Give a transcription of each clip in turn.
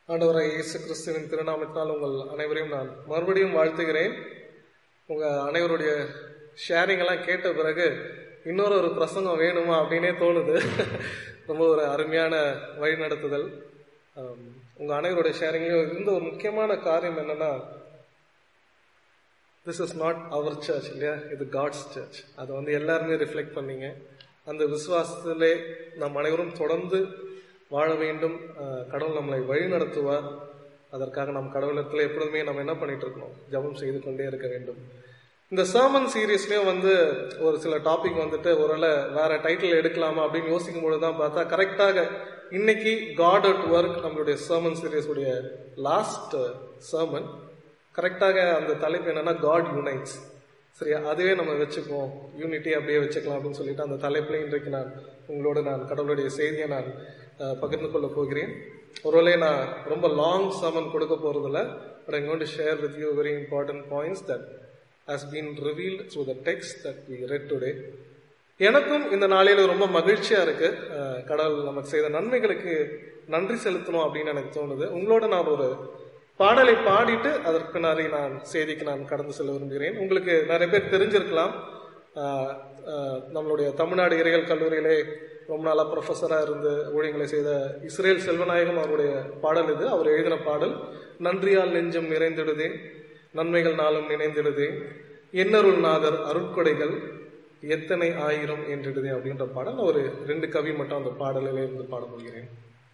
ஆண்டவராய் இயேசு கிறிஸ்துவின் திருநாமத்தினால் உங்கள் அனைவரையும் நான் மறுபடியும் வாழ்த்துகிறேன் உங்க அனைவருடைய ஷேரிங் எல்லாம் கேட்ட பிறகு இன்னொரு ஒரு பிரசங்கம் வேணுமா அப்படின்னே தோணுது ரொம்ப ஒரு அருமையான வழிநடத்துதல் ஆம், உங்க அனைவருடைய ஷேரிங்லையும் இருந்த ஒரு முக்கியமான காரியம் என்னன்னா this is not our church இல்லையா இது காட்ஸ் சர்ச் அதை வந்து எல்லாருமே ரிஃப்ளெக்ட் பண்ணீங்க அந்த விசுவாசத்திலே நம் அனைவரும் தொடர்ந்து வாழ வேண்டும் அஹ், கடவுள் நம்மளை வழி நடத்துவார் அதற்காக நம் கடவுளத்தில் எப்பொழுதுமே நம்ம என்ன பண்ணிட்டு இருக்கணும் ஜெபம் செய்து கொண்டே இருக்க வேண்டும் இந்த சர்மன் சீரீஸ்லயும் வந்து ஒரு சில டாபிக் வந்துட்டு ஒருவேளை வேற டைட்டில் எடுக்கலாமா அப்படின்னு யோசிக்கும் பொழுது தான் பார்த்தா கரெக்டாக இன்னைக்கு காட் அட் ஒர்க் நம்மளுடைய சர்மன் சீரீஸ் உடைய லாஸ்ட் சர்மன் கரெக்டாக அந்த தலைப்பு என்னன்னா காட் யுனைட்ஸ் சரியா அதுவே நம்ம வச்சுப்போம் யூனிட்டி அப்படியே வச்சுக்கலாம் அப்படின்னு சொல்லிட்டு அந்த தலைப்புல இன்றைக்கு நான் உங்களோட நான் கடவுளுடைய செய்தியை நான் அஹ், பகிர்ந்து கொள்ள போகிறேன் ஒருவேளை நான் ரொம்ப லாங் சமன் கொடுக்க போறதில்ல but I'm going to share with you very important points that has been revealed through the text that we read today எனக்கும் இந்த நாளில ரொம்ப மகிழ்ச்சியா இருக்கு அஹ், கடவுள் நமக்கு செய்த நன்மைகளுக்கு நன்றி செலுத்தணும் அப்படின்னு எனக்கு தோணுது உங்களோட நான் ஒரு பாடலை பாடிட்டு அதற்கு பின்னாடி நான் செய்திக்கு நான் கடந்து செல்ல விரும்புகிறேன் உங்களுக்கு நிறைய பேர் தெரிஞ்சிருக்கலாம் அஹ், அஹ், நம்மளுடைய தமிழ்நாடு இறைகள் கல்லூரியிலே ரொம்ப நாளா ப்ரொஃபஸரா இருந்து ஊழியங்களை செய்த இஸ்ரேல் செல்வநாயகம் அவருடைய பாடல் இது அவர் எழுதின பாடல் நன்றியால் நெஞ்சம் நிறைந்திடுதே நன்மைகள் நாளும் நினைந்திடுதே என்னருள் நாதர் அருட்கொடைகள் எத்தனை ஆயிரம் என்றிடுதே அப்படின்ற பாடல் நான் ஒரு ரெண்டு கவி மட்டும் அந்த பாடலிலே இருந்து பாட போகிறேன்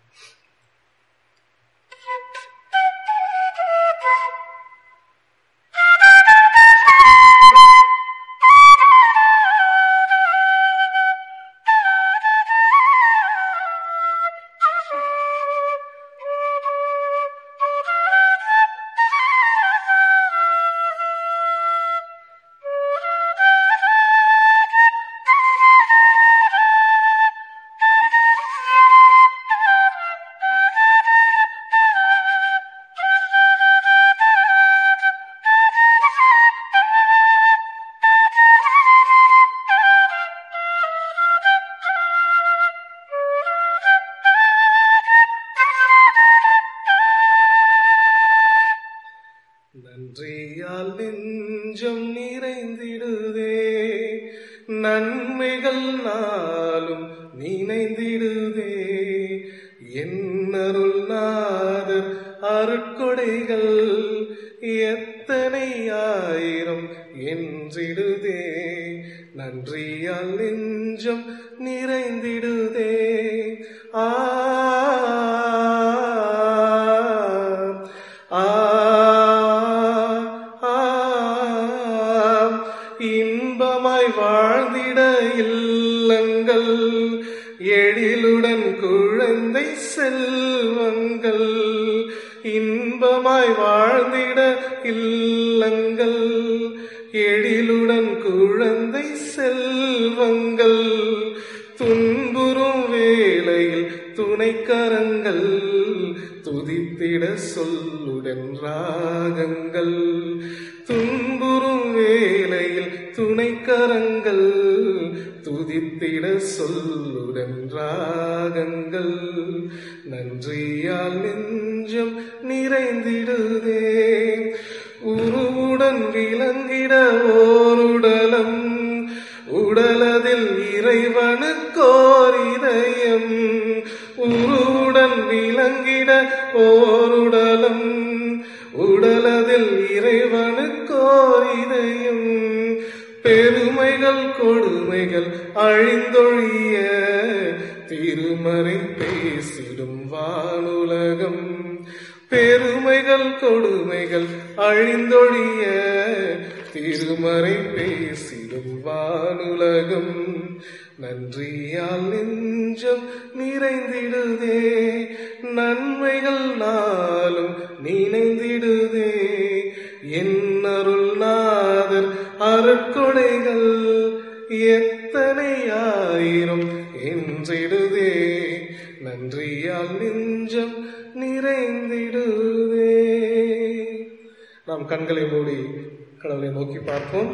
நன்றியால் நெஞ்சம் நிறைந்திடுதே நன்மைகள் நாளும் நினைந்திடுதே என்னருள் நாதர் அருட்கொடைகள் எத்தனை ஆயிரம் என்றிடுதே நன்றியால் நெஞ்சம் நிறைந்திடுதே ஆ ஆ ஆம். இன்பமாய் வாழ்ந்திட இல்லங்கள் எழிலுடன் குழந்தை செல்வங்கள் இன்பமாய் வாழ்ந்திட இல்லங்கள் எழிலுடன் குழந்தை செல்வங்கள் துன்புறும் வேளையில் துணைக்கரங்கள் துதித்திட சொல்லுடன் ராகங்கள் துன்புறும் வேளையில் துணைக்கரங்கள் துதித்திட சொல்லுடன் ராகங்கள் நன்றியால் நெஞ்சம் நிறைந்திடுதே உருவுடன் விளங்கிட ஓருடலம் உடலதில் இறைவனுக்கோர் இதயம் உருவுடன் விளங்கிட ஓருடலம் உடலதில் இறைவனுக்கோர் இதயம் பெருமைகள் கொடுமைகள் அழிந்தொழிய திருமறை பேசிடும் வானுலகம் பெருமைகள் கொடுமைகள் அழிந்தொழிய திருமறை பேசிடும் வானுலகம் நன்றியால் நெஞ்சம் நிறைந்திடுதே நன்மைகள் நாளும் நினைந்திடுதே என்னருள் நாதர் அருட்கொடைகள் எத்தனை ஆயிரம் என்றிடுதே நன்றியால் நெஞ்சம் நிறைந்திடுதே நாம் கண்களை மூடி கடவுளை நோக்கி பார்ப்போம்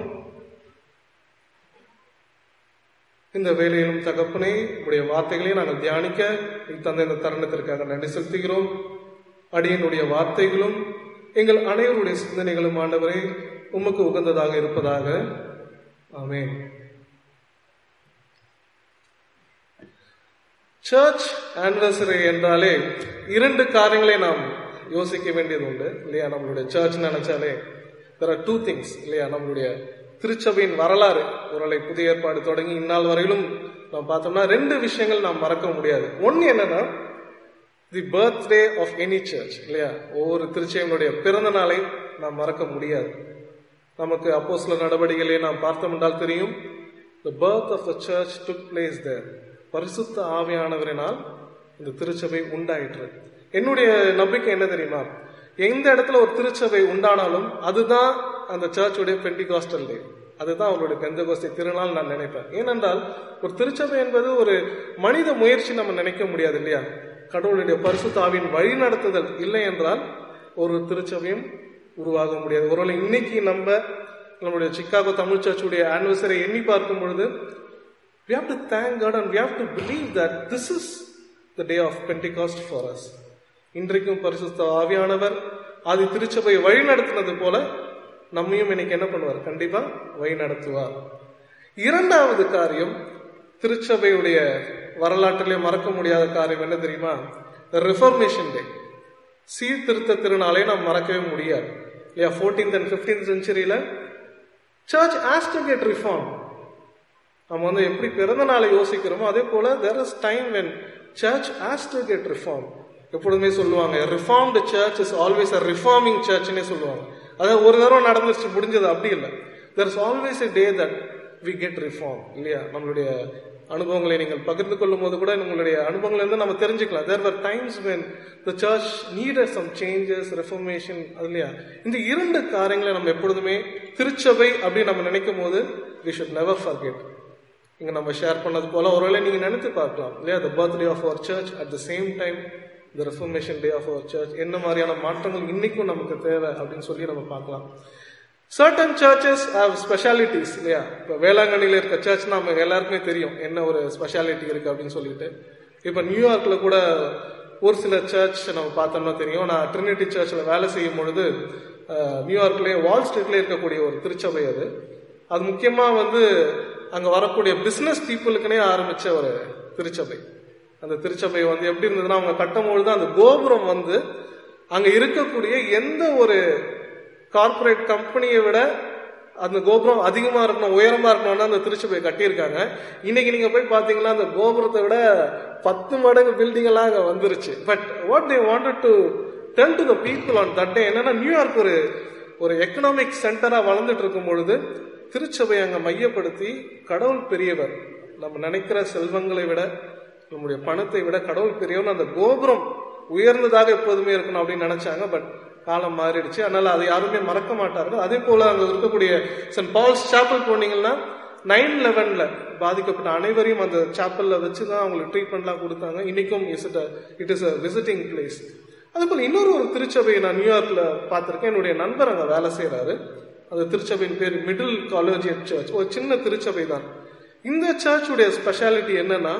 இந்த வேலையிலும் தகப்பனே உடைய வார்த்தைகளை நாங்கள் தியானிக்க நீ தந்த இந்த தருணத்திற்காக நன்றி செலுத்துகிறோம் அடியனுடைய வார்த்தைகளும் எங்கள் அனைவருடைய சிந்தனைகளும் ஆண்டவரே உமக்கு உகந்ததாக இருப்பதாக ஆமென் சர்ச் ஆனிவர்சரி என்றாலே இரண்டு காரியங்களை நாம் யோசிக்க வேண்டியது உண்டு இல்லையா நம்மளுடைய சர்ச் நினைச்சாலே தெர் ஆர் டூ திங்ஸ் இல்லையா நம்மளுடைய திருச்சபையின் வரலாறு ஒருவேளை புதிய ஏற்பாடு தொடங்கி இந்நாள் வரையிலும் நாம் பார்த்தோம்னா ரெண்டு விஷயங்கள் நாம் மறக்க முடியாது ஒன்னு என்னன்னா the birthday of any church இல்லையா ஒவ்வொரு திருச்சபையினுடைய பிறந்த நாளை நாம் மறக்க முடியாது நமக்கு அப்போ சில நடவடிக்கைகளை நாம் பார்த்தோம் என்றால் தெரியும் the birth of the church took place there பரிசுத்த ஆவியானவரினால் இந்த திருச்சபை உண்டாயிற்று என்னுடைய நம்பிக்கை என்ன தெரியுமா எந்த இடத்துல ஒரு திருச்சபை உண்டானாலும் அதுதான் அந்த சர்ச்சுடைய பெண்டிகாஸ்டல் டே அதுதான் அவருடைய பெந்தகோஸ்தை திருநாள் நான் நினைப்பேன் ஏனென்றால் ஒரு திருச்சபை என்பது ஒரு மனித முயற்சி நம்ம நினைக்க முடியாது இல்லையா கடவுளுடைய பரிசுத்தாவின் வழி நடத்துதல் இல்லை என்றால் ஒரு திருச்சபையும் உருவாக முடியாது ஒருவேளை இன்னைக்கு நம்ம நம்மளுடைய சிக்காகோ தமிழ் சர்ச்சுடைய ஆனிவர்சரி எண்ணி பார்க்கும் பொழுது we have to thank God and we have to believe that this is the day of Pentecost for us. இன்றைக்கும் பரிசுத்த ஆவியானவர் ஆதி திருச்சபையை வழி நடத்தினது போல நம்மையும் இன்னைக்கு என்ன பண்ணுவார் கண்டிப்பா வழி நடத்துவார் இரண்டாவது காரியம் திருச்சபையுடைய வரலாற்றிலே மறக்க முடியாத காரியம் என்ன தெரியுமா ரிஃபர்மேஷன் டே சீர்திருத்த திருநாளை நாம் மறக்கவே முடியாது இல்லையா ஃபோர்டீன்த் அண்ட் ஃபிஃப்டீன்த் செஞ்சுரியில church has to get reform நம்ம வந்து எப்படி பிறந்த நாளை யோசிக்கிறோமோ அதே போல there is time when church has to get reform எப்பொழுதுமே சொல்லுவாங்க reformed church is always a reforming சர்ச்னே சொல்லுவாங்க அதாவது ஒரு தடவை நடந்துருச்சு முடிஞ்சது அப்படி இல்லை there is always a day that we get reform இல்லையா நம்மளுடைய அனுபவங்களை நீங்கள் பகிர்ந்து கொள்ளும் போது கூட உங்களுடைய அனுபவங்கள் இருந்து நம்ம தெரிஞ்சுக்கலாம் there were times when the church needed some changes reformation இல்லையா இந்த இரண்டு காரியங்களை நம்ம எப்பொழுதுமே திருச்சபை அப்படின்னு நம்ம நினைக்கும் போது வி ஷுட் நெவர் ஃபர்கெட் இங்க நம்ம ஷேர் பண்ணது போல ஒருவேளை நீங்க நினைத்து பார்க்கலாம் இல்லையா the birthday of our church at the same time the reformation day of our church என்ன மாதிரியான மாற்றங்கள் இன்னைக்கும் நமக்கு தேவை அப்படின்னு சொல்லி நம்ம பார்க்கலாம் சர்டன் சர்ச்சஸ் ஹாவ் ஸ்பெஷாலிட்டிஸ் இல்லையா இப்போ வேளாங்கண்ணியில் இருக்க சர்ச் நம்ம எல்லாருக்குமே தெரியும் என்ன ஒரு ஸ்பெஷாலிட்டி இருக்கு அப்படின்னு சொல்லிட்டு இப்போ நியூயார்க்ல கூட ஒரு சில சர்ச் நம்ம பார்த்தோம்னா தெரியும் நான் ட்ரினிட்டி சர்ச்சில் வேலை செய்யும் பொழுது நியூயார்க்லேயே வால் ஸ்ட்ரீட்லேயே இருக்கக்கூடிய ஒரு திருச்சபை அது அது முக்கியமாக வந்து அங்கே வரக்கூடிய பிஸ்னஸ் பீப்புளுக்குனே ஆரம்பிச்ச ஒரு திருச்சபை அந்த திருச்சபை வந்து எப்படி இருந்ததுன்னா அவங்க கட்டும் பொழுது அந்த கோபுரம் வந்து அங்க இருக்கக்கூடிய எந்த ஒரு கார்பரேட் கம்பெனியை விட அந்த கோபுரம் அதிகமா இருக்கணும் உயரமா இருக்கணும்னு அந்த திருச்சபை கட்டியிருக்காங்க இன்னைக்கு நீங்க போய் பாத்தீங்கன்னா அந்த கோபுரத்தை விட பத்து மடங்கு பில்டிங் எல்லாம் அங்க வந்துருச்சு but what they wanted to tell to the people on that day என்னன்னா நியூயார்க் ஒரு ஒரு எக்கனாமிக் சென்டரா வளர்ந்துட்டு இருக்கும் பொழுது திருச்சபை அங்க மையப்படுத்தி கடவுள் பெரியவர் நம்ம நினைக்கிற செல்வங்களை விட நம்முடைய பணத்தை விட கடவுள் பெரியவர் அந்த கோபுரம் உயர்ந்ததாக எப்போதுமே இருக்கணும் அப்படின்னு நினைச்சாங்க பட் காலம் மாறிடுச்சு அதனால அதை யாருமே மறக்க மாட்டார்கள் அதே போல அங்க இருக்கக்கூடிய சென்ட் பால்ஸ் சாப்பல் போனீங்கன்னா நைன் லெவன்ல பாதிக்கப்பட்ட அனைவரையும் அந்த சாப்பல்ல வச்சுதான் அவங்களுக்கு ட்ரீட்மெண்ட்லாம் கொடுத்தாங்க இன்னைக்கும் is it it is a visiting place அதே போல இன்னொரு ஒரு திருச்சபையை நான் நியூயார்க்ல பார்த்திருக்கேன் என்னுடைய நண்பர் அங்க வேலை செய்யறாரு அந்த திருச்சபையின் பேர் மிடில் காலேஜியட் சர்ச் ஒரு சின்ன திருச்சபை தான் இந்த சர்ச்சுடைய ஸ்பெஷாலிட்டி என்னன்னா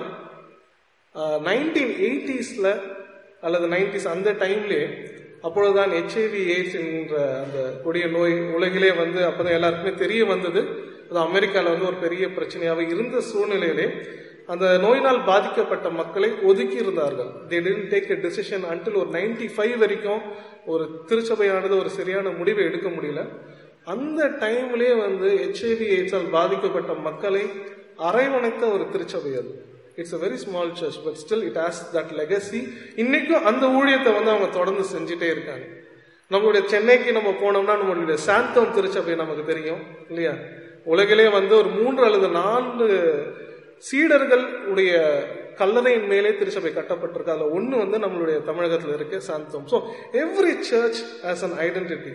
நைன்டீன் எயிட்டிஸ்ல அல்லது நைன்டிஸ் அந்த டைம்லேயே அப்பொழுதுதான் ஹெச்ஐவி எய்ட்ஸ் என்கின்ற அந்த கொடிய நோய் உலகிலே வந்து அப்பதான் எல்லாருக்குமே தெரிய வந்தது அது அமெரிக்காவில் வந்து ஒரு பெரிய பிரச்சனையாக இருந்த சூழ்நிலையிலே அந்த நோயினால் பாதிக்கப்பட்ட மக்களை ஒதுக்கி இருந்தார்கள் they tend take a decision until ஒரு நைன்டி ஃபைவ் வரைக்கும் ஒரு திருச்சபையானது ஒரு சரியான முடிவை எடுக்க முடியல அந்த டைம்லேயே வந்து ஹெச்ஐவி எய்ட்ஸால் பாதிக்கப்பட்ட மக்களை அரவணைத்த ஒரு திருச்சபை அது it's a very small church but still it has that legacy இன்னைக்கும் அந்த ஊழியத்தை வந்து அவங்க தொடர்ந்து செஞ்சுட்டே இருக்காங்க நம்மளுடைய சென்னைக்கு நம்ம போனோம்னா நம்மளுடைய சாந்தம் திருச்சபை நமக்கு தெரியும் இல்லையா உலகிலே வந்து ஒரு மூன்று அல்லது நான்கு சீடர்கள் உடைய கல்லறையின் மேலே திருச்சபை கட்டப்பட்டிருக்கு அதுல ஒண்ணு வந்து நம்மளுடைய தமிழகத்துல இருக்கு சாந்தம் so every church has an identity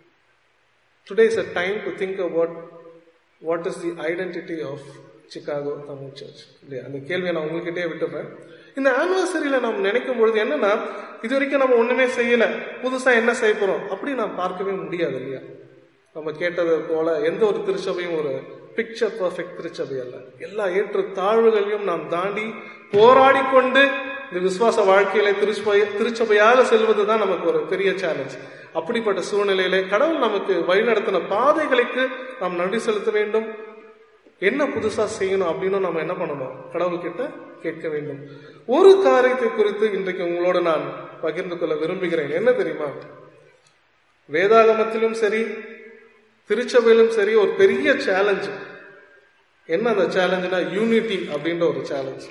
today is a time to think about what is the identity of Chicago Tamil church இல்லையா அந்த கேள்வியை நான் உங்ககிட்டே விட்டுறேன் இந்த ஆனிவர்சரியில நாம் நினைக்கும் பொழுது என்னன்னா இது வரைக்கும் நம்ம ஒண்ணுமே செய்யல புதுசா என்ன செய்ய போறோம் அப்படி நாம் பார்க்கவே முடியாது இல்லையா நம்ம கேட்டது போல எந்த ஒரு திருச்சபையும் ஒரு பிக்சர் பர்ஃபெக்ட் திருச்சபை அல்ல எல்லா ஏற்று தாழ்வுகளையும் நாம் தாண்டி போராடி கொண்டு இந்த விசுவாச வாழ்க்கையில திருச்சபை திருச்சபையாக செல்வது தான் நமக்கு ஒரு பெரிய சேலஞ்ச் அப்படிப்பட்ட சூழ்நிலையிலே கடவுள் நமக்கு வழிநடத்தின பாதைகளுக்கு நாம் நன்றி செலுத்த வேண்டும் என்ன புதுசா செய்யணும் அப்படின்னு நம்ம என்ன பண்ணணும் கடவுள்கிட்ட கேட்க வேண்டும் ஒரு காரியத்தை குறித்து இன்றைக்கு உங்களோட நான் பகிர்ந்து கொள்ள விரும்புகிறேன் என்ன தெரியுமா வேதாகமத்திலும் சரி திருச்சபையிலும் சரி ஒரு பெரிய சேலஞ்ச் என்ன அந்த சேலஞ்சுனா யூனிட்டி அப்படின்ற ஒரு சேலஞ்ச்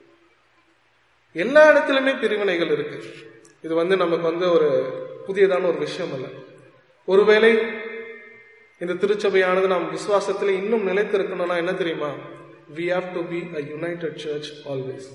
எல்லா இடத்துலயுமே பிரிவினைகள் இருக்கு இது வந்து நமக்கு வந்து ஒரு புதியதான ஒரு விஷயம் அல்ல ஒருவேளை இந்த திருச்சபையானது நாம் விசுவாசத்தில் இன்னும் நிலைத்திருக்கணும்னா என்ன தெரியுமா we have to be a united church always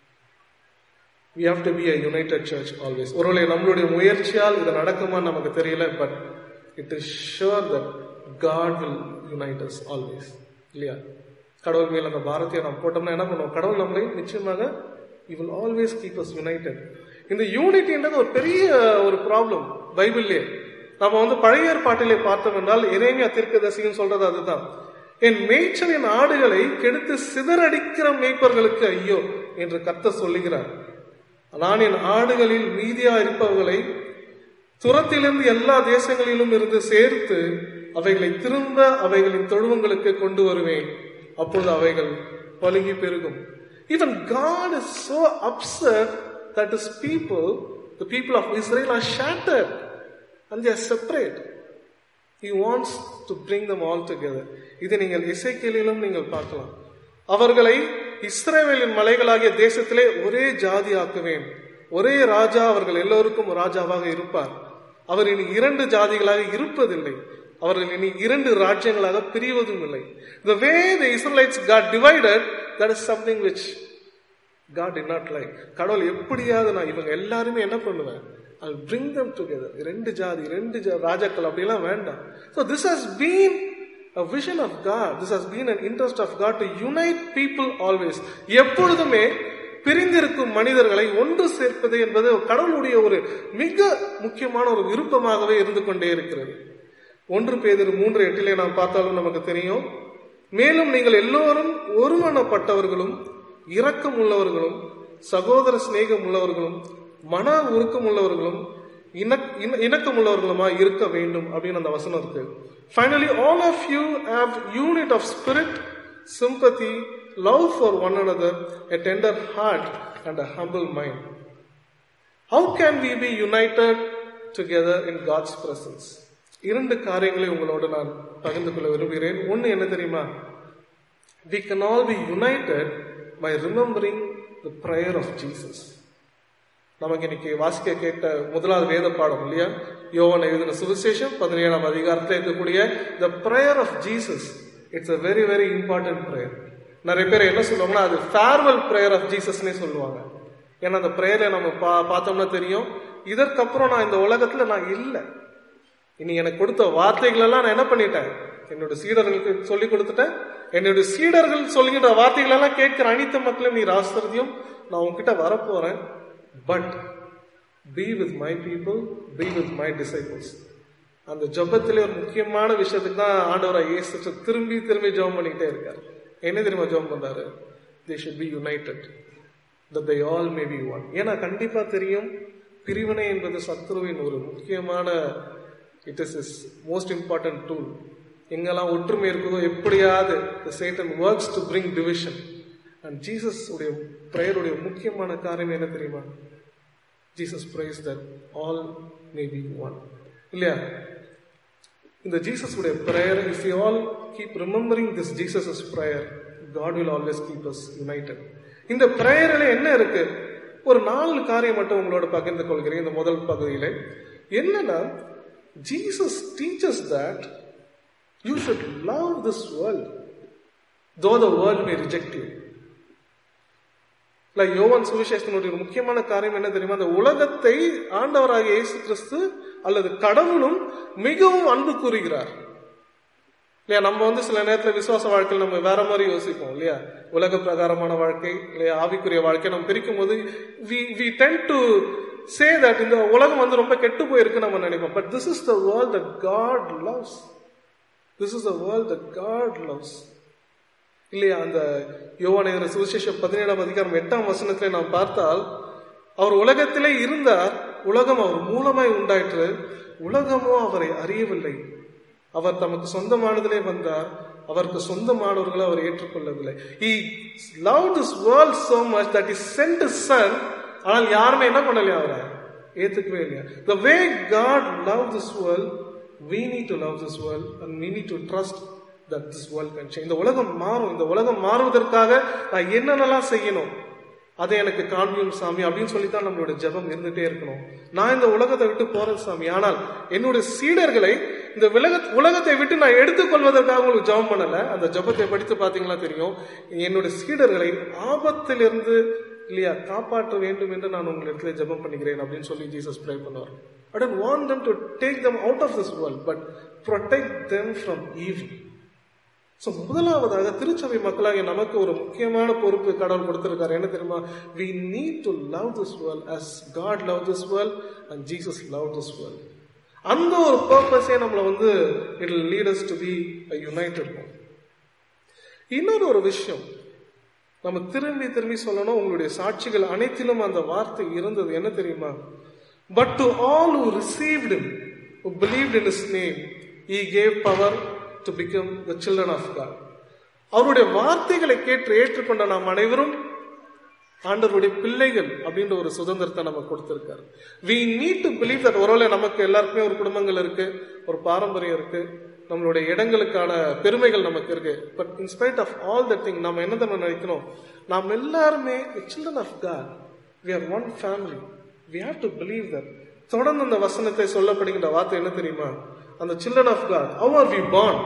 we have to be a united church always ஒருவேளை நம்மளுடைய முயற்சியால் இது நடக்குமான்னு நமக்கு தெரியல but it is sure that God will unite us always இல்லையா கடவுள் மேல் அந்த பாரதியை நாம் போட்டோம்னா என்ன பண்ணுவோம் கடவுள் நம்மளை நிச்சயமாக you will always keep us united இந்த யூனிட்டின்றது ஒரு பெரிய ஒரு ப்ராப்ளம் பைபிள்லேயே நம்ம வந்து பழைய ஏற்பாட்டிலே பார்த்தோம் என்றால் இறைமையா தீர்க்கதரிசின்னு சொல்றது அதுதான் என் மேய்ச்சலின் ஆடுகளை கெடுத்து சிதறடிக்கிற மேய்ப்பர்களுக்கு ஐயோ என்று கத்த சொல்லுகிறார் நான் என் ஆடுகளில் மீதியா இருப்பவர்களை துரத்திலிருந்து எல்லா தேசங்களிலும் இருந்து சேர்த்து அவைகளை திரும்ப அவைகளின் தொழுவங்களுக்கு கொண்டு வருவேன் அப்பொழுது அவைகள் பழுகி பெருகும் even God is so upset that is people the people of Israel are shattered and they are separate. He wants to bring them all together. இதை நீங்கள் இசைக்கியலிலும் நீங்கள் பார்க்கலாம் அவர்களை இஸ்ரேவேலின் மலைகளாகிய தேசத்திலே ஒரே ஜாதி ஆக்குவேன் ஒரே ராஜா அவர்கள் எல்லோருக்கும் ராஜாவாக இருப்பார் அவர் இனி இரண்டு ஜாதிகளாக இருப்பதில்லை அவர்கள் இனி இரண்டு ராஜ்யங்களாக பிரிவதும் இல்லை the way the israelites got divided that is something which god did not like கடவுள் எப்படியாவது நான் இவங்க எல்லாருமே என்ன பண்ணுவேன் ஐ பிரிங் தம் டுகெதர் ரெண்டு ஜாதி ரெண்டு ராஜாக்கள் அப்படிலாம் வேண்டாம் so this has been a vision of God. This has been an interest of God to unite people always. எப்பொழுதுமே பிரிந்திருக்கும் மனிதர்களை ஒன்று சேர்ப்பது என்பது கடவுளுடைய ஒரு மிக முக்கியமான ஒரு விருப்பமாகவே இருந்து கொண்டே இருக்கிறது ஒன்று பேதர் மூன்று எட்டிலே நாம் பார்த்தாலும் நமக்கு தெரியும் மேலும் நீங்கள் எல்லோரும் ஒருமனப்பட்டவர்களும் இரக்கம் உள்ளவர்களும் சகோதர சிநேகம் உள்ளவர்களும் மன உருக்கம் உள்ளவர்களும் இணக்கம் உள்ளவர்களுமா இருக்க வேண்டும் அப்படின்னு அந்த வசனம் இருக்கு finally all of you have unit of spirit sympathy love for one another a tender heart and a humble mind how can we be united together in God's presence இரண்டு காரியங்களை உங்களோடு நான் பகிர்ந்து கொள்ள விரும்புகிறேன் ஒன்று என்ன தெரியுமா we can all be united by remembering the prayer of Jesus நமக்கு இன்னைக்கு வாசிக்க கேட்ட முதலாவது வேத பாடம் இல்லையா யோவன் எழுதின சுவிசேஷம் பதினேழாம் அதிகாரத்தில் இருக்கக்கூடிய the prayer of Jesus it's a very very important prayer நிறைய பேர் என்ன சொல்லுவாங்கன்னா அது ஃபேர்வெல் ப்ரேயர் ஆஃப் ஜீசஸ்னே சொல்லுவாங்க ஏன்னா அந்த ப்ரேயரை நம்ம பா பார்த்தோம்னா தெரியும் இதற்கப்புறம் நான் இந்த உலகத்துல நான் இல்லை இனி எனக்கு கொடுத்த வார்த்தைகள் எல்லாம் நான் என்ன பண்ணிட்டேன் என்னோட சீடர்களுக்கு சொல்லி கொடுத்துட்டேன் என்னுடைய சீடர்கள் சொல்லுகின்ற வார்த்தைகள் எல்லாம் கேட்கிற அனைத்து மக்களும் நீர் ஆசிரியதையும் நான் உங்ககிட்ட வரப்போறேன் but be with my people be with my disciples அந்த ஜபத்திலே ஒரு முக்கியமான விஷயத்துக்கு தான் ஆண்டவரை இயேசு திரும்பி திரும்பி ஜெபம் பண்ணிக்கிட்டே இருக்காரு என்ன தெரியுமா ஜெபம் பண்றாரு they should be united that they all may be one ஏன்னா கண்டிப்பா தெரியும் பிரிவினை என்பது சத்ருவின் ஒரு முக்கியமான it is is most important tool எங்கெல்லாம் ஒற்றுமை இருக்குதோ எப்படியாவது Satan works to bring division and Jesus உடைய பிரேயருடைய முக்கியமான காரியம் என்ன தெரியுமா Jesus prays that all may be one இல்லையா இந்த ஜீசஸ் உடைய prayer if you all keep remembering this Jesus prayer God will always keep us united இந்த பிரேயரில் என்ன இருக்கு ஒரு நாலு காரியம் மட்டும் உங்களோட பகிர்ந்து கொள்கிறேன் இந்த முதல் பகுதியில் என்னன்னா Jesus teachers that you should love this world though the world may reject you இல்ல யோவான் சுவிசேஷத்தினுடைய ஒரு முக்கியமான காரியம் என்ன தெரியுமா அந்த உலகத்தை ஆண்டவராக இயேசு கிறிஸ்து அல்லது கடவுளும் மிகவும் அன்பு கூறுகிறார் இல்லையா நம்ம வந்து சில நேரத்தில் விசுவாச வாழ்க்கையில் நம்ம வேற மாதிரி யோசிப்போம் இல்லையா உலக பிரகாரமான வாழ்க்கை இல்லையா ஆவிக்குரிய வாழ்க்கை நம்ம பிரிக்கும் போது we we tend to say that இந்த உலகம் வந்து ரொம்ப கெட்டு போயிருக்கு நம்ம நினைப்போம் but this is the world that God loves this is the world that God loves இல்லையா அந்த யோவான சுவிசேஷம் பதினேழாம் அதிகாரம் எட்டாம் வசனத்துல நாம் பார்த்தால் அவர் உலகத்திலே இருந்தார் உலகம் அவர் மூலமாய் உண்டாயிற்று உலகமோ அவரை அறியவில்லை அவர் தமக்கு சொந்தமானதிலே வந்தார் அவருக்கு சொந்தமானவர்களை அவர் ஏற்றுக்கொள்ளவில்லை he loved this world so much that he sent his son ஆனால் யாருமே என்ன பண்ணலையா அவரை ஏத்துக்கவே இல்லையா the way god loved this world we need to love this world and we need to trust that this world can change இந்த உலகம் மாறும் இந்த உலகம் மாறுவதற்காக நான் என்னென்னலாம் செய்யணும் அதை எனக்கு காண்பியும் சாமி அப்படின்னு சொல்லித்தான் நம்மளோட ஜெபம் இருந்துட்டே இருக்கணும் நான் இந்த உலகத்தை விட்டு போறேன் சாமி ஆனால் என்னுடைய சீடர்களை இந்த உலக உலகத்தை விட்டு நான் எடுத்துக்கொள்வதற்காக உங்களுக்கு ஜெபம் பண்ணல அந்த ஜெபத்தை படித்து பார்த்தீங்களா தெரியும் என்னுடைய சீடர்களை ஆபத்திலிருந்து இல்லையா காப்பாற்ற வேண்டும் என்று நான் உங்களிடத்துல ஜெபம் பண்ணுகிறேன் அப்படின்னு சொல்லி ஜீசஸ் ப்ரே பண்ணுவார் I don't want them to take them out of this world, but protect them from evil. So முதலாவதாக திருச்சபை மக்களாகிய நமக்கு ஒரு முக்கியமான பொறுப்பு கடவுள் கொடுத்திருக்காரு என்ன தெரியுமா we need to love this world as God love this world and Jesus love this world அந்த ஒரு பர்பஸே நம்மளை வந்து it leaders to be united இன்னொரு ஒரு விஷயம் நம்ம திரும்பி திரும்பி சொல்லணும் உங்களுடைய சாட்சிகள் அனைத்திலும் அந்த வார்த்தை இருந்தது என்ன தெரியுமா but to all who received him who believed in his name he gave power to become the children of God அவருடைய வார்த்தைகளை கேட்டு ஏற்றுக்கொண்ட நாம் அனைவரும் ஆண்டவருடைய பிள்ளைகள் அப்படின்ற ஒரு சுதந்திரத்தை நம்ம கொடுத்திருக்காரு we need to believe that ஒருவேளை நமக்கு எல்லாருக்குமே ஒரு குடும்பங்கள் இருக்கு ஒரு பாரம்பரியம் இருக்கு நம்மளுடைய இடங்களுக்கான பெருமைகள் நமக்கு இருக்கு but in spite of all that thing நம்ம என்ன நம்ம நினைக்கணும் நாம் எல்லாருமே children of God we are one family we have to believe that தொடர்ந்து அந்த வசனத்தை சொல்லப்படுகின்ற வார்த்தை என்ன தெரியுமா அந்த children of God how are we born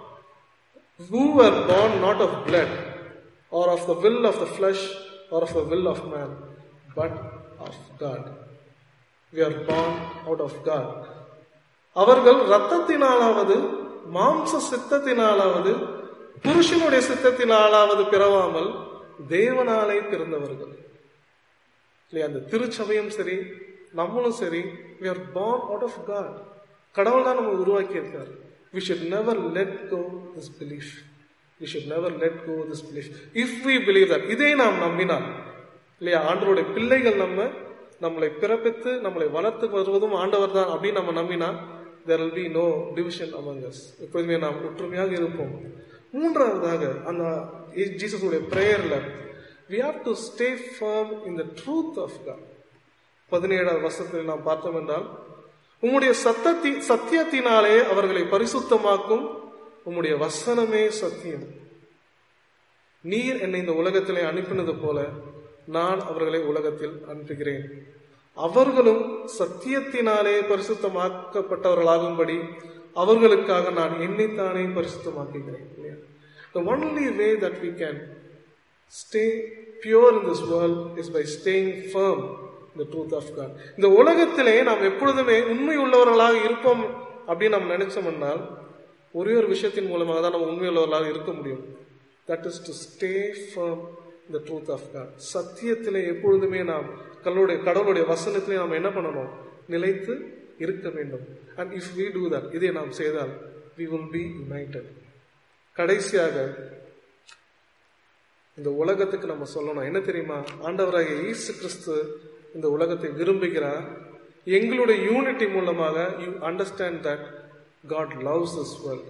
who were born not of blood or of the will of the flesh or of the will of man but of God we are born out of God அவர்கள் இரத்தத்தினாலாவது மாம்ச சித்தத்தினாலாவது புருஷனுடைய சித்தத்தினாலாவது பிறவாமல் தேவனாலே பிறந்தவர்கள் இல்லையா அந்த திருச்சபையும் சரி நம்மளும் சரி we are born out of God கடவுள் தான் நம்ம உருவாக்கி இருக்காரு we should never let go this belief we should never let go this belief if we believe that இதை நாம் நம்பினால் இல்லையா ஆண்டவருடைய பிள்ளைகள் நம்ம நம்மளை பிறப்பித்து நம்மளை வளர்த்து வருவதும் ஆண்டவர் தான் அப்படின்னு நம்ம நம்பினா there will be no division among us எப்போதுமே நாம் ஒற்றுமையாக இருப்போம் மூன்றாவதாக அந்த ஜீசஸுடைய பிரேயர்ல we have to stay firm in the truth of God பதினேழாவது வருஷத்தில் நாம் பார்த்தோம் என்றால் உம்முடைய சத்தத்தி சத்தியத்தினாலே அவர்களை பரிசுத்தமாக்கும் உம்முடைய வசனமே சத்தியம் நீர் என்னை இந்த உலகத்திலே அனுப்பினது போல நான் அவர்களை உலகத்தில் அனுப்புகிறேன் அவர்களும் சத்தியத்தினாலே பரிசுத்தமாக்கப்பட்டவர்களாகும்படி அவர்களுக்காக நான் என்னைத்தானே பரிசுத்தமாக்குகிறேன் இல்லையா The only way that we can stay pure in this world is by staying firm in the truth of God. இந்த உலகத்திலே நாம் எப்பொழுதுமே உண்மை உள்ளவர்களாக இருப்போம் அப்படின்னு நம்ம நினைச்சோம்னால் ஒரே ஒரு விஷயத்தின் மூலமாக தான் நம்ம உண்மை உள்ளவர்களாக இருக்க முடியும் that is to stay firm இந்த ட்ரூத் ஆஃப் காட் சத்தியத்திலே எப்பொழுதுமே நாம் கடவுளுடைய கடவுளுடைய வசனத்திலே நாம் என்ன பண்ணணும் நிலைத்து இருக்க வேண்டும் and if we do that இதை நாம் செய்தால் வி வில் பி யுனைடெட் கடைசியாக இந்த உலகத்துக்கு நம்ம சொல்லணும் என்ன தெரியுமா ஆண்டவராகிய இயேசு கிறிஸ்து இந்த உலகத்தை விரும்புகிறார் எங்களுடைய யூனிட்டி மூலமாக you understand that God loves this world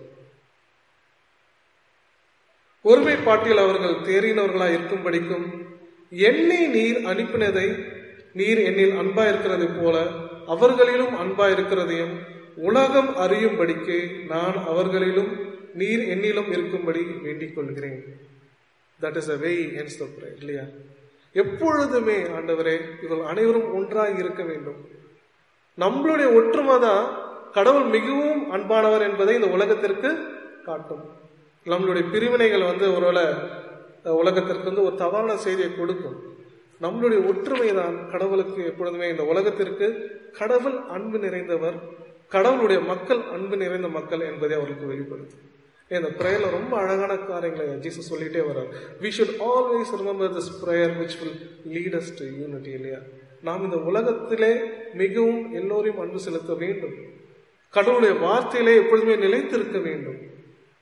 ஒருமைப்பாட்டில் அவர்கள் தேறினவர்களாய் இருக்கும்படிக்கும் என்னை நீர் அனுப்பினதை நீர் என்னில் அன்பா இருக்கிறதை போல அவர்களிலும் அன்பா இருக்கிறதையும் உலகம் அறியும்படிக்கு நான் அவர்களிலும் நீர் என்னிலும் இருக்கும்படி வேண்டிக் கொள்கிறேன் that is a way ends the prayer இல்லையா எப்பொழுதுமே ஆண்டவரே இவர்கள் அனைவரும் ஒன்றாக இருக்க வேண்டும் நம்மளுடைய ஒற்றுமை தான் கடவுள் மிகவும் அன்பானவர் என்பதை இந்த உலகத்திற்கு காட்டும் நம்மளுடைய பிரிவினைகள் வந்து ஒருவேளை உலகத்திற்கு வந்து ஒரு தவறான செய்தியை கொடுக்கும் நம்மளுடைய ஒற்றுமை தான் கடவுளுக்கு எப்பொழுதுமே இந்த உலகத்திற்கு கடவுள் அன்பு நிறைந்தவர் கடவுளுடைய மக்கள் அன்பு நிறைந்த மக்கள் என்பதை அவர்களுக்கு வெளிப்படுத்தும் இந்த ப்ரேயர்ல ரொம்ப அழகான காரியங்களை ஜீசஸ் சொல்லிட்டே வர்றார் we should always remember this prayer which will lead us to unity இல்லையா நாம் இந்த உலகத்திலே மிகவும் எல்லோரையும் அன்பு செலுத்த வேண்டும் கடவுளுடைய வார்த்தையிலே எப்பொழுதுமே நிலைத்திருக்க வேண்டும்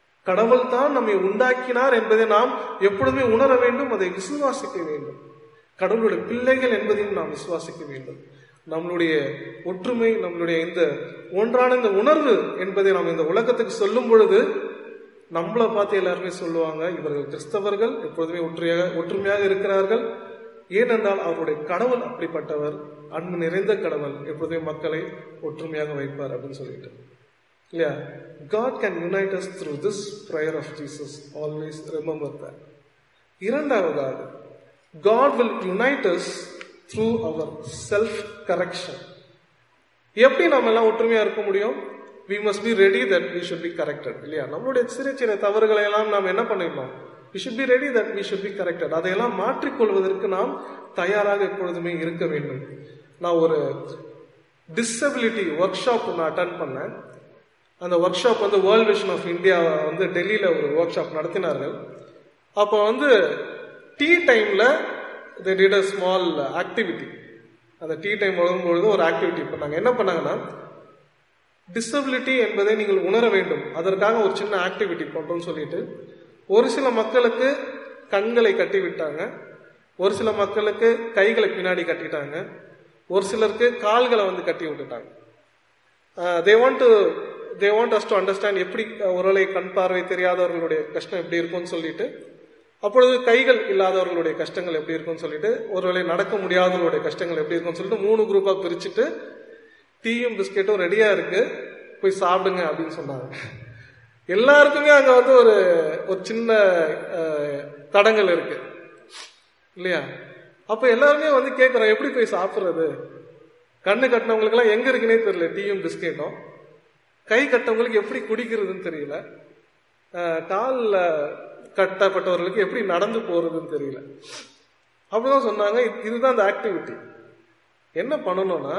கடவுள் தான் நம்மை உண்டாக்கினார் என்பதை நாம் எப்பொழுதுமே உணர வேண்டும் அதை விசுவாசிக்க வேண்டும் கடவுளுடைய பிள்ளைகள் என்பதையும் நாம் விசுவாசிக்க வேண்டும் நம்மளுடைய ஒற்றுமை நம்மளுடைய இந்த ஒன்றான இந்த உணர்வு என்பதை நாம் இந்த உலகத்துக்கு சொல்லும் பொழுது நம்மளை பார்த்து எல்லாருமே சொல்லுவாங்க இவர்கள் கிறிஸ்தவர்கள் எப்பொழுதுமே ஒற்றையாக ஒற்றுமையாக இருக்கிறார்கள் ஏனென்றால் அவருடைய கடவுள் அப்படிப்பட்டவர் அன்பு நிறைந்த கடவுள் எப்பொழுதுமே மக்களை ஒற்றுமையாக வைப்பார் அப்படின்னு சொல்லிட்டு இல்லையா God can unite us through this prayer of Jesus always remember that இரண்டாவதாக God will unite us through அவர் செல்ஃப் கரெக்ஷன் எப்படி நம்ம எல்லாம் ஒற்றுமையா இருக்க முடியும் we must be ready that we should be corrected இல்லையா நம்மளுடைய சிறு சிறு தவறுகளை எல்லாம் நாம் என்ன பண்ணிடணும் we should be ready that we should be corrected அதையெல்லாம் மாற்றிக்கொள்வதற்கு நாம் தயாராக எப்பொழுதுமே இருக்க வேண்டும் நான் ஒரு டிசபிலிட்டி ஒர்க் ஷாப் நான் அட்டன் பண்ணேன் அந்த ஒர்க் ஷாப் வந்து வேர்ல்ட் விஷன் ஆஃப் இந்தியா வந்து டெல்லியில் ஒரு ஒர்க் ஷாப் நடத்தினார்கள் அப்போ வந்து டீ டைமில் they did a small activity அந்த டீ டைம் வரும்பொழுது ஒரு ஆக்டிவிட்டி பண்ணாங்க என்ன பண்ணாங்கன்னா டிசபிலிட்டி என்பதை நீங்கள் உணர வேண்டும் அதற்காக ஒரு சின்ன ஆக்டிவிட்டி பண்றோம்னு சொல்லிட்டு ஒரு சில மக்களுக்கு கண்களை கட்டி விட்டாங்க ஒரு சில மக்களுக்கு கைகளை பின்னாடி கட்டிட்டாங்க ஒரு சிலருக்கு கால்களை வந்து கட்டி விட்டுட்டாங்க they want to they want us to understand எப்படி ஒருவேளை கண் பார்வை தெரியாதவர்களுடைய கஷ்டம் எப்படி இருக்கும்னு சொல்லிட்டு அப்பொழுது கைகள் இல்லாதவர்களுடைய கஷ்டங்கள் எப்படி இருக்கும்னு சொல்லிட்டு ஒருவேளை நடக்க முடியாதவர்களுடைய கஷ்டங்கள் எப்படி இருக்கும்னு சொல்லிட்டு மூணு குரூப்பா பிரிச்சுட்டு டீயும் பிஸ்கெட்டும் ரெடியா இருக்கு போய் சாப்பிடுங்க அப்படின்னு சொன்னாங்க எல்லாருக்குமே அங்க வந்து ஒரு ஒரு சின்ன அஹ், தடங்கள் இருக்கு இல்லையா அப்ப எல்லாருமே வந்து கேட்கறோம் எப்படி போய் சாப்பிடுறது கண்ணு கட்டினவங்களுக்கு எல்லாம் எங்க இருக்குன்னே தெரியல டீயும் பிஸ்கெட்டும் கை கட்டவங்களுக்கு எப்படி குடிக்கிறதுன்னு தெரியல அஹ், கால்ல கட்டப்பட்டவர்களுக்கு எப்படி நடந்து போறதுன்னு தெரியல அப்படிதான் சொன்னாங்க இது- இதுதான் அந்த ஆக்டிவிட்டி என்ன பண்ணணும்னா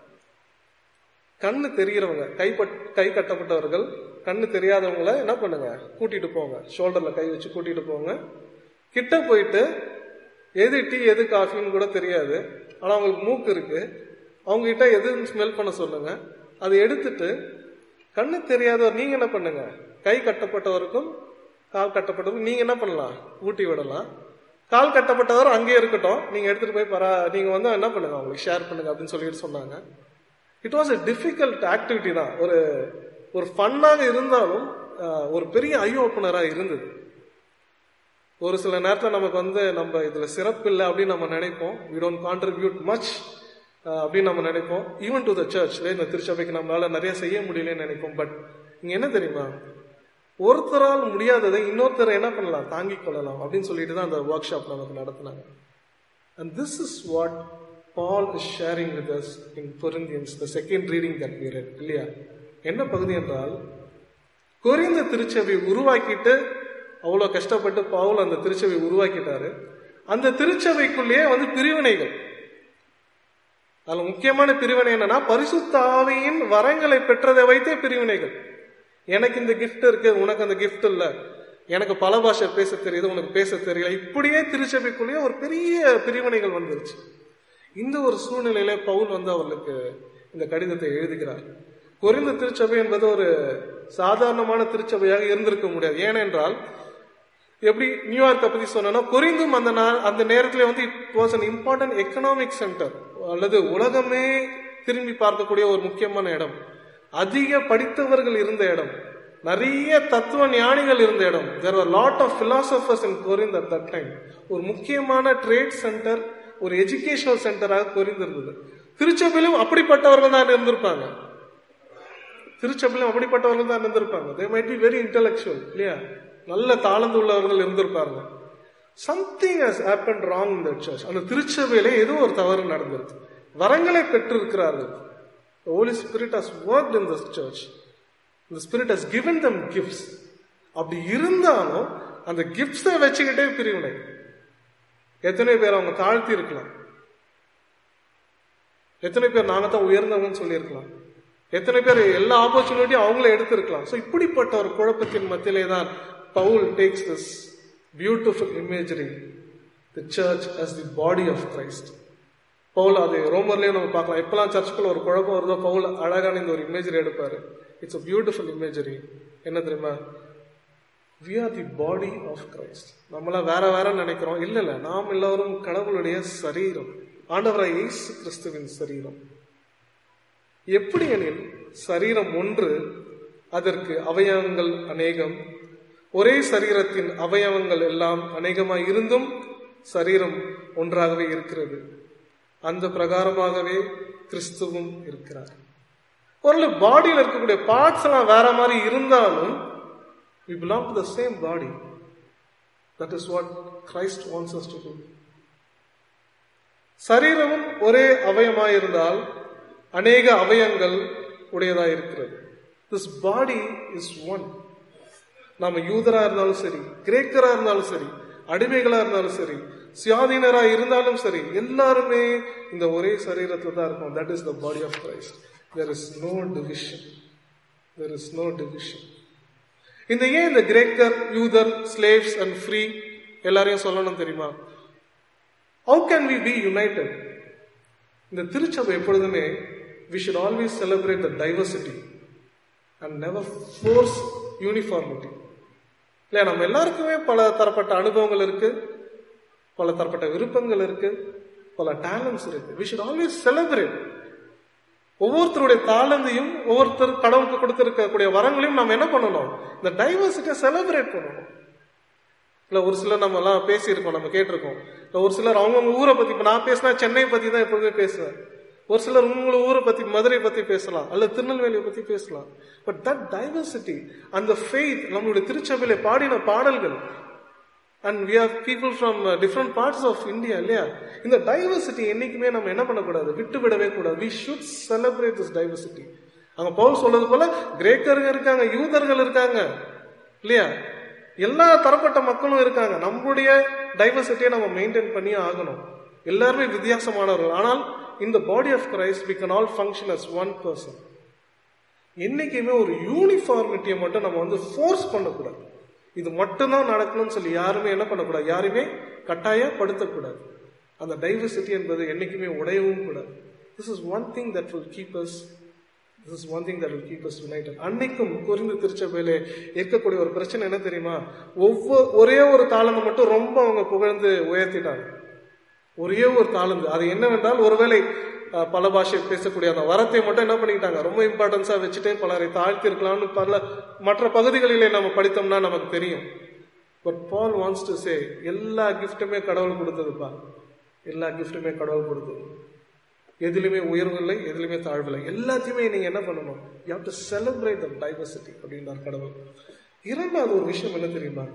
கண்ணு தெரியறவங்க கை பட்- கை கட்டப்பட்டவர்கள் கண்ணு தெரியாதவங்கள என்ன பண்ணுங்க கூட்டிட்டு போங்க ஷோல்டர்ல கை வச்சு கூட்டிட்டு போங்க கிட்ட போயிட்டு எது டீ எது காஃபின்னு கூட தெரியாது ஆனா அவங்களுக்கு மூக்கு இருக்கு அவங்க கிட்ட எதுன்னு ஸ்மெல் பண்ண சொல்லுங்க அதை எடுத்துட்டு கண்ணு தெரியாதவர் நீங்க என்ன பண்ணுங்க கை கட்டப்பட்டவருக்கும் கால் கட்டப்பட்டவருக்கும் நீங்க என்ன பண்ணலாம் ஊட்டி விடலாம் கால் கட்டப்பட்டவர் அங்கேயே இருக்கட்டும் நீங்க எடுத்துட்டு போய் பரா நீங்க வந்து என்ன பண்ணுங்க அவங்களுக்கு ஷேர் பண்ணுங்க அப்படின்னு சொல்லிட்டு சொன்னாங்க it was a difficult activity தான் ஒரு ஒரு ஃபன்னாக இருந்தாலும் அஹ், ஒரு பெரிய ஐ ஓப்பனராக இருந்தது ஒரு சில நேரத்தில் நமக்கு வந்து நம்ம இதுல சிறப்பு இல்லை அப்படின்னு நம்ம நினைப்போம் வி டோன்ட் கான்ட்ரிபியூட் மச் அப்படின்னு நம்ம நினைப்போம் ஈவன் டு த சர்ச் இந்த திருச்சபைக்கு நம்மளால நிறைய செய்ய முடியலன்னு நினைப்போம் பட் இங்க என்ன தெரியுமா ஒருத்தரால் முடியாததை இன்னொருத்தர் என்ன பண்ணலாம் தாங்கிக் கொள்ளலாம் அப்படின்னு சொல்லிட்டு தான் அந்த ஒர்க் ஷாப் நமக்கு நடத்தினாங்க And this is what Paul is sharing with us in Corinthians, the second reading that we read. இல்லையா என்ன பகுதி என்றால் கொரிந்த திருச்சபை உருவாக்கிட்டு அவ்வளோ கஷ்டப்பட்டு பவுல் அந்த திருச்சபை உருவாக்கிட்டாரு அந்த திருச்சபைக்குள்ளேயே வந்து பிரிவினைகள் அதுல முக்கியமான பிரிவினை என்னன்னா பரிசுத்த ஆவியின் வரங்களை பெற்றதை வைத்தே பிரிவினைகள் எனக்கு இந்த கிஃப்ட் இருக்கு உனக்கு அந்த கிஃப்ட் இல்ல எனக்கு பல பாஷை பேச தெரியுது உனக்கு பேச தெரியல இப்படியே திருச்சபைக்குள்ளேயே ஒரு பெரிய பிரிவினைகள் வந்துருச்சு இந்த ஒரு சூழ்நிலையில பவுல் வந்து அவர்களுக்கு இந்த கடிதத்தை எழுதுகிறார் கொரிந்த திருச்சபை என்பது ஒரு சாதாரணமான திருச்சபையாக இருந்திருக்க முடியாது ஏனென்றால் எப்படி நியூயார்க்கை பத்தி சொன்னா கொரிந்தும் அந்த நா- அந்த நேரத்துல வந்து it was an important economic centre அல்லது உலகமே திரும்பி பார்க்கக்கூடிய ஒரு முக்கியமான இடம் அதிக படித்தவர்கள் இருந்த இடம் நிறைய தத்துவ ஞானிகள் இருந்த இடம் there are lot of philosophers in Corinth at that time ஒரு முக்கியமான ட்ரேட் சென்டர் ஒரு எஜுகேஷனல் சென்டராக கொரிந்திருந்தது திருச்சபையிலும் அப்படிப்பட்டவர்கள் தான் இருந்திருப்பாங்க திருச்சபையிலும் அப்படிப்பட்டவர்கள் தான் இருந்திருப்பாங்க they might be very intellectual இல்லையா நல்ல தாளந்து உள்ளவர்கள் இருந்திருப்பாங்க சம்திங் ஹஸ் ஹேப்பன் ராங் இந்த சர்ச் அந்த திருச்சபையில ஏதோ ஒரு தவறு நடந்திருக்கு வரங்களை பெற்றிருக்கிறார்கள் holy spirit has work in this church இந்த spirit has given them gifts அப்படி இருந்தாலும் அந்த கிஃப்ட்ஸை வச்சுக்கிட்டே பிரிவினை எத்தனை பேர் அவங்க தாழ்த்தி இருக்கலாம் எத்தனை பேர் நாங்க தான் உயர்ந்தவங்கன்னு சொல்லியிருக்கலாம் எத்தனை பேர் எல்லா ஆப்பர்ச்சுனிட்டியும் அவங்களே எடுத்திருக்கலாம் ஸோ இப்படிப்பட்ட ஒரு குழப்பத்தின் மத்தியிலே தான் Paul takes this beautiful imagery the church as the body of Christ Paul அது ரோமர்லயும் நம்ம பார்க்கலாம் எப்பெல்லாம் சர்ச்சுக்குள்ள ஒரு குழப்பம் வருதோ பவுல் அழகான இந்த ஒரு இமேஜரி எடுப்பாரு இட்ஸ் a பியூட்டிஃபுல் இமேஜரி என்ன தெரியுமா we are the body of Christ நம்மள வேற வேற நினைக்கிறோம் இல்ல இல்ல நாம் எல்லாரும் கடவுளுடைய சரீரம் ஆண்டவராய் இயேசு கிறிஸ்துவின் சரீரம் எப்படி எனில் சரீரம் ஒன்று அதற்கு அவயவங்கள் அநேகம் ஒரே சரீரத்தின் அவயவங்கள் எல்லாம் அநேகமாய் இருந்தும் சரீரம் ஒன்றாகவே இருக்கிறது அந்த பிரகாரமாகவே கிறிஸ்துவும் இருக்கிறார் ஒரு பாடியில் இருக்கக்கூடிய பார்ட்ஸ் எல்லாம் வேற மாதிரி இருந்தாலும் we belong to the same body that is what christ wants us to do சரீரமும் ஒரே அவயமாயிருந்தால் அநேக அவயங்கள் உடையதாயிருக்கிறது திஸ் பாடி இஸ் ஒன் நாம யூதரா இருந்தாலும் சரி கிரேக்கரா இருந்தாலும் சரி அடிமைகளா இருந்தாலும் சரி சுயாதீனரா இருந்தாலும் சரி எல்லாருமே இந்த ஒரே சரீரத்துல தான் இருக்கும் that is the body of Christ there is no division there is no division இந்த ஏன் இந்த கிரேக்கர் யூதர் ஸ்லேவ்ஸ் அண்ட் ஃப்ரீ எல்லாரையும் சொல்லணும் தெரியுமா how can we be united இந்த திருச்சபை எப்பொழுதுமே we should always celebrate the diversity and never force uniformity இல்லையா நம்ம எல்லாருக்குமே பல தரப்பட்ட அனுபவங்கள் இருக்கு பல தரப்பட்ட விருப்பங்கள் இருக்கு பல டேலண்ட்ஸ் இருக்கு வி ஷுட் ஆல்வேஸ் செலிப்ரேட் ஒவ்வொருத்தருடைய தாளந்தையும் ஒவ்வொருத்தர் கடவுளுக்கு கொடுத்திருக்கக்கூடிய வரங்களையும் நம்ம என்ன பண்ணணும் இந்த டைவர்சிட்டியை செலிப்ரேட் பண்ணணும் இல்ல ஒரு சிலர் நம்ம எல்லாம் பேசியிருக்கோம் நம்ம கேட்டிருக்கோம் இல்ல ஒரு சிலர் அவங்கவுங்க ஊரை பத்தி இப்ப நான் பேசினா சென்னை பத்தி தான் எப்பொழுதுமே பேசுவேன் ஒரு சிலர் உங்களை ஊரை பத்தி மதுரை பத்தி பேசலாம் அல்ல திருநெல்வேலியை பத்தி பேசலாம் பட் தட் டைவர்சிட்டி அந்த ஃபெய்த் நம்மளுடைய திருச்சபையில பாடின பாடல்கள் and we are people from different parts of India இல்லையா இந்த டைவர்சிட்டி என்னைக்குமே நம்ம என்ன பண்ணக்கூடாது விட்டு விடவே கூடாது we should celebrate this diversity அங்க பவுல் சொல்றது போல கிரேக்கர்கள் இருக்காங்க யூதர்கள் இருக்காங்க இல்லையா எல்லா தரப்பட்ட மக்களும் இருக்காங்க நம்மளுடைய டைவர்சிட்டியை நம்ம மெயின்டைன் பண்ணி ஆகணும் எல்லாருமே வித்தியாசமானவர்கள் ஆனால் இந்த body of Christ we can all function as one person என்னைக்குமே ஒரு யூனிஃபார்மிட்டியை மட்டும் நம்ம வந்து ஃபோர்ஸ் பண்ணக்கூடாது இது மட்டும்தான் நடக்கணும்னு சொல்லி யாருமே என்ன பண்ணக்கூடாது யாருமே கட்டாயப்படுத்தக்கூடாது அந்த டைவர்சிட்டி என்பது என்னைக்குமே உடையவும் கூடாது this is one thing that will keep us this is one thing that will keep us united அன்னைக்கும் குறிந்து திருச்சபையில இருக்கக்கூடிய ஒரு பிரச்சனை என்ன தெரியுமா ஒவ்வொரு ஒரே ஒரு தாளந்து மட்டும் ரொம்ப அவங்க புகழ்ந்து உயர்த்திட்டாங்க ஒரே ஒரு தாளந்து அது என்னவென்றால் ஒருவேளை அஹ், பல பாஷை பேசக்கூடிய அந்த வரத்தை மட்டும் என்ன பண்ணிக்கிட்டாங்க ரொம்ப இம்பார்ட்டன்ஸா வச்சுட்டு பலரை தாழ்த்தி இருக்கலாம்னு பல மற்ற பகுதிகளிலே நம்ம படித்தோம்னா நமக்கு தெரியும் but Paul wants to say எல்லா கிஃப்ட்டுமே கடவுள் கொடுத்ததுப்பா எல்லா கிஃப்ட்டுமே கடவுள் கொடுத்தது எதுலையுமே உயர்வு இல்லை எதுலையுமே தாழ்வு இல்லை எல்லாத்தையுமே நீங்க என்ன பண்ணணும் you have to celebrate the diversity அப்படின்றார் கடவுள் இரண்டாவது ஒரு விஷயம் என்ன தெரியுமா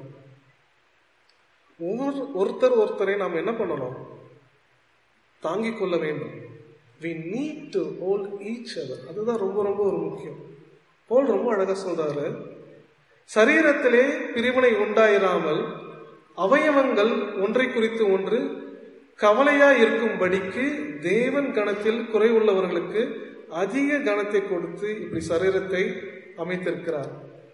ஒவ்வொரு ஒருத்தர் ஒருத்தரை நாம் என்ன பண்ணணும் தாங்கிக் கொள்ள வேண்டும் we need to hold each other அதுதான் ரொம்ப ரொம்ப ஒரு முக்கியம் போல் ரொம்ப அழகா சொல்றாரு சரீரத்திலே பிரிவினை உண்டாயிராமல் அவயவங்கள் ஒன்றை குறித்து ஒன்று கவலையா இருக்கும்படிக்கு தேவன் கணத்தில் குறைவுள்ளவர்களுக்கு அதிக கணத்தை கொடுத்து இப்படி சரீரத்தை அமைத்திருக்கிறார்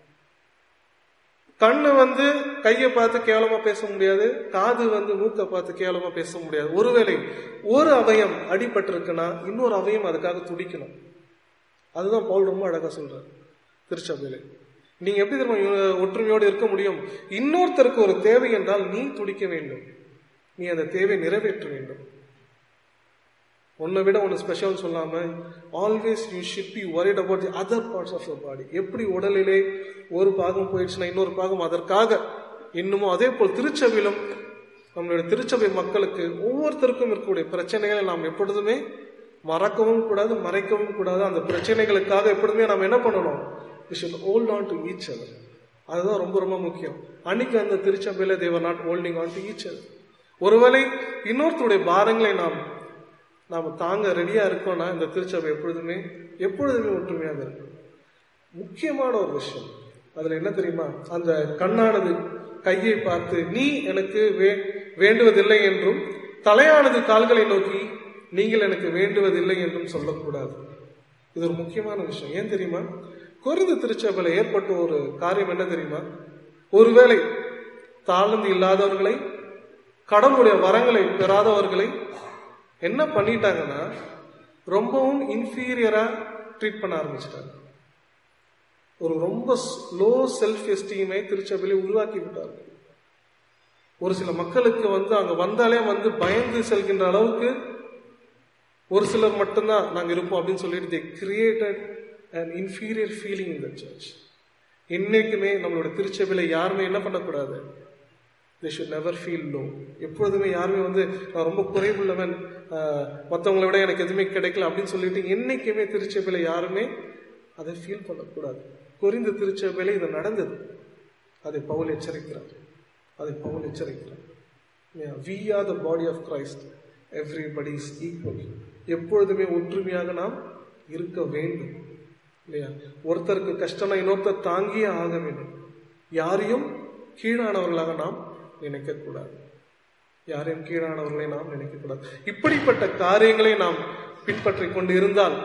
கண்ணு வந்து கையை பார்த்து கேவலமா பேச முடியாது காது வந்து மூக்கை பார்த்து கேவலமா பேச முடியாது ஒருவேளை ஒரு அவயம் அடிபட்டிருக்குன்னா இன்னொரு அவயம் அதுக்காக துடிக்கணும் அதுதான் பவுல் ரொம்ப அழகா சொல்றாரு திருச்சபையில நீங்க எப்படி தெரியுமா இவ- ஒற்றுமையோடு இருக்க முடியும் இன்னொருத்தருக்கு ஒரு தேவை என்றால் நீ துடிக்க வேண்டும் நீ அந்த தேவை நிறைவேற்ற வேண்டும் உன்னை விட ஒன்று ஸ்பெஷல் சொல்லாம always you should be worried about the other parts of your body எப்படி உடலிலே ஒரு பாகம் போயிடுச்சுன்னா இன்னொரு பாகம் அதற்காக இன்னமும் அதே போல் திருச்சபையிலும் நம்மளுடைய திருச்சபை மக்களுக்கு ஒவ்வொருத்தருக்கும் இருக்கக்கூடிய பிரச்சனைகளை நாம் எப்பொழுதுமே மறக்கவும் கூடாது மறைக்கவும் கூடாது அந்த பிரச்சனைகளுக்காக எப்பொழுதுமே நாம் என்ன பண்ணணும் we should hold on to each other அதுதான் ரொம்ப ரொம்ப முக்கியம் அன்னைக்கு அந்த திருச்சபையில they were not holding on to each other ஒருவேளை இன்னொருத்தருடைய பாரங்களை நாம் நாம தாங்க ரெடியா இருக்கோம்னா இந்த திருச்சபை எப்பொழுதுமே எப்பொழுதுமே ஒற்றுமையாக இருக்கும் முக்கியமான ஒரு விஷயம் அதுல என்ன தெரியுமா அந்த கண்ணானது கையை பார்த்து நீ எனக்கு வே- வேண்டுவதில்லை என்றும் தலையானது கால்களை நோக்கி நீங்கள் எனக்கு வேண்டுவதில்லை என்றும் சொல்லக்கூடாது இது ஒரு முக்கியமான விஷயம் ஏன் தெரியுமா குறைந்த திருச்சபையில ஏற்பட்ட ஒரு காரியம் என்ன தெரியுமா ஒருவேளை தாழ்ந்து இல்லாதவர்களை கடவுளுடைய வரங்களை பெறாதவர்களை என்ன பண்ணிட்டாங்கன்னா ரொம்பவும் இன்ஃபீரியரா ட்ரீட் பண்ண ஆரம்பிச்சிட்டாங்க ஒரு ரொம்ப லோ செல்ஃப் எஸ்டீமை திருச்சபையிலே உருவாக்கி விட்டார்கள் ஒரு சில மக்களுக்கு வந்து அங்க வந்தாலே வந்து பயந்து செல்கின்ற அளவுக்கு ஒரு சிலர் மட்டும்தான் நாங்க இருப்போம் அப்படின்னு சொல்லிட்டு they created an inferior feeling in the church என்னைக்குமே நம்மளோட திருச்சபையில யாருமே என்ன பண்ணக்கூடாது they should never feel low எப்பொழுதுமே யாருமே வந்து நான் ரொம்ப குறைவுள்ளவன் ஆஹ், மத்தவங்களை விட எனக்கு எதுவுமே கிடைக்கல அப்படின்னு சொல்லிட்டு என்னைக்குமே திருச்சபையில யாருமே அதை ஃபீல் பண்ணக்கூடாது குறிந்த திருச்சபையில இது நடந்தது அதை பவுல் எச்சரிக்கிறார் அதை பவுல் எச்சரிக்கிறார் we are the body of Christ everybody is equal எப்பொழுதுமே ஒற்றுமையாக நாம் இருக்க வேண்டும் இல்லையா ஒருத்தருக்கு கஷ்டம்னா இன்னொருத்தர் தாங்கியே ஆக வேண்டும் யாரையும் கீழானவர்களாக நாம் நினைக்கக்கூடாது யாரையும் கீழானவர்களை நாம் நினைக்கக்கூடாது இப்படிப்பட்ட காரியங்களை நாம் பின்பற்றி கொண்டு இருந்தால்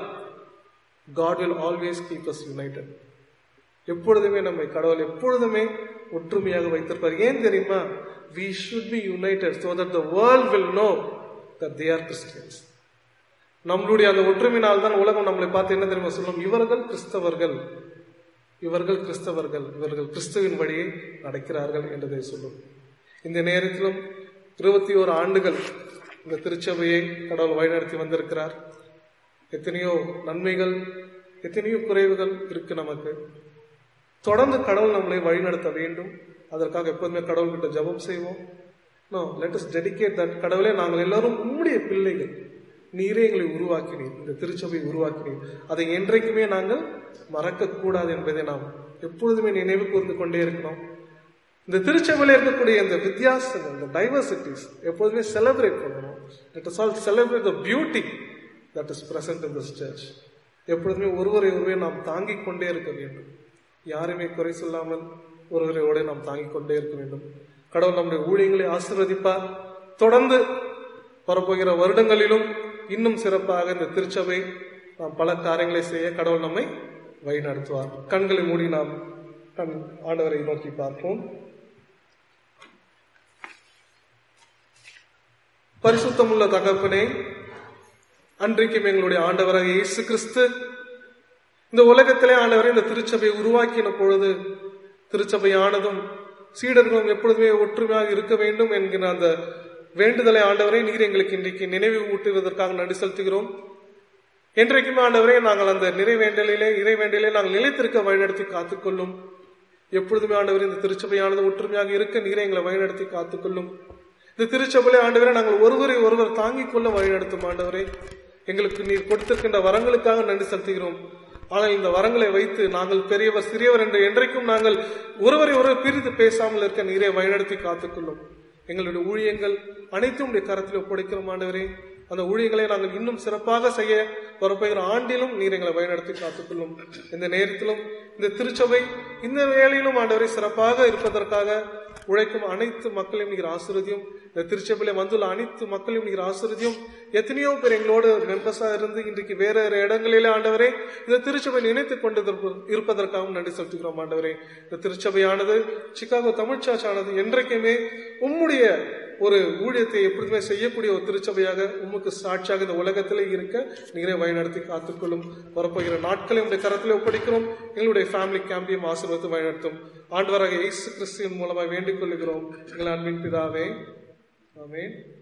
God will always keep us united எப்பொழுதுமே நம்மை கடவுள் எப்பொழுதுமே ஒற்றுமையாக வைத்திருப்பார் ஏன் தெரியுமா we should be united so that the world will know that they are Christians நம்மளுடைய அந்த ஒற்றுமையினால் தான் உலகம் நம்மளை பார்த்து என்ன தெரியுமா சொல்லும் இவர்கள் கிறிஸ்தவர்கள் இவர்கள் கிறிஸ்தவர்கள் இவர்கள் கிறிஸ்துவின் வழியை நடக்கிறார்கள் என்றதை சொல்லும் இந்த நேரத்திலும் இருபத்தி ஓரு ஆண்டுகள் இந்த திருச்சபையை கடவுள் வழிநடத்தி வந்திருக்கிறார் எத்தனையோ நன்மைகள் எத்தனையோ குறைவுகள் இருக்கு நமக்கு தொடர்ந்து கடவுள் நம்மளை வழிநடத்த வேண்டும் அதற்காக எப்போதுமே கடவுள்கிட்ட ஜெபம் செய்வோம் no let us dedicate that கடவுளே நாங்கள் எல்லாரும் உம்முடைய பிள்ளைகள் நீரே எங்களை உருவாக்கினீர் இந்த திருச்சபையை உருவாக்கினீர் அதை என்றைக்குமே நாங்கள் மறக்கக்கூடாது என்பதை நாம் எப்பொழுதுமே நினைவு கூர்ந்து கொண்டே இருக்கணும் இந்த திருச்சபையில் இருக்கக்கூடிய இந்த வித்தியாசங்கள் இந்த டைவர்சிட்டிஸ் எப்போதுமே செலிப்ரேட் பண்ணணும் let us all celebrate the beauty that is present in this church எப்பொழுதுமே ஒருவரை ஒருவரை நாம் தாங்கிக் கொண்டே இருக்க வேண்டும் யாருமே குறை சொல்லாமல் ஒருவரையோட நாம் தாங்கிக் கொண்டே இருக்க வேண்டும் கடவுள் நம்முடைய ஊழியங்களை ஆசீர்வதிப்பார் தொடர்ந்து வரப்போகிற வருடங்களிலும் இன்னும் சிறப்பாக இந்த திருச்சபை நாம் பல காரியங்களை செய்ய கடவுள் நம்மை வழி நடத்துவார் கண்களை மூடி நாம் கண் ஆண்டவரை நோக்கி பார்ப்போம் பரிசுத்தமுள்ள தகப்பனே அன்றைக்கும் எங்களுடைய ஆண்டவராக இயேசு கிறிஸ்து இந்த உலகத்திலே ஆண்டவரை இந்த திருச்சபையை உருவாக்கின பொழுது திருச்சபையானதும் சீடர்களும் எப்பொழுதுமே ஒற்றுமையாக இருக்க வேண்டும் என்கிற அந்த வேண்டுதலை ஆண்டவரை நீர் எங்களுக்கு இன்றைக்கு நினைவு ஊட்டுவதற்காக நன்றி செலுத்துகிறோம் என்றைக்குமே ஆண்டவரே நாங்கள் அந்த நிறைவேண்டலிலே இறைவேண்டலிலே நாங்கள் நிலைத்திருக்க வழிநடத்தி காத்துக்கொள்ளும் எப்பொழுதுமே ஆண்டவரே இந்த திருச்சபையானது ஒற்றுமையாக இருக்க நீரை எங்களை வழிநடத்தி காத்துக்கொள்ளும் இந்த திருச்சபையிலே ஆண்டவரே நாங்கள் ஒருவரை ஒருவர் தாங்கிக் கொள்ள வழிநடத்தும் ஆண்டவரே எங்களுக்கு நீர் கொடுத்திருக்கின்ற வரங்களுக்காக நன்றி செலுத்துகிறோம் ஆனால் இந்த வரங்களை வைத்து நாங்கள் பெரியவர் சிறியவர் என்று என்றைக்கும் நாங்கள் ஒருவரை ஒருவர் பிரித்து பேசாமல் இருக்க நீரை வழிநடத்தி காத்துக்கொள்ளும் எங்களுடைய ஊழியங்கள் அனைத்தும் உடைய கரத்தில் ஒப்படைக்கிறோம் ஆண்டவரே அந்த ஊழியங்களை நாங்கள் இன்னும் சிறப்பாக செய்ய வரப்போகிற ஆண்டிலும் நீர் எங்களை வழிநடத்தி காத்துக்கொள்ளும் இந்த நேரத்திலும் இந்த திருச்சபை இந்த வேலையிலும் ஆண்டவரை சிறப்பாக இருப்பதற்காக உழைக்கும் அனைத்து மக்களையும் நீர் ஆசிரியதையும் இந்த திருச்சபையில வந்துள்ள அனைத்து மக்களையும் நீர் ஆசிரியதையும் எத்தனையோ பேர் எங்களோடு மெம்பர்ஸா இருந்து இன்றைக்கு வேற வேற இடங்களிலே ஆண்டவரே இந்த திருச்சபை நினைத்துக் கொண்டு இருப்பதற்காகவும் நன்றி செலுத்துகிறோம் ஆண்டவரே இந்த திருச்சபையானது சிகாகோ தமிழ்ச்சாச்சானது என்றைக்குமே உம்முடைய ஒரு ஊழியத்தை எப்பொழுதுமே செய்யக்கூடிய ஒரு திருச்சபையாக உமக்கு சாட்சியாக இந்த உலகத்திலே இருக்க நீரை வழிநடத்தி காத்துக்கொள்ளும் வரப்போகிற நாட்களை உடைய கரத்திலே ஒப்படைக்கிறோம் எங்களுடைய ஃபேமிலி கேம்பையும் ஆசீர்வத்து வழிநடத்தும் ஆண்டவராக இயேசு கிறிஸ்துவின் மூலமாக வேண்டிக் கொள்கிறோம் எங்கள் அன்பின் பிதாவே ஆமென்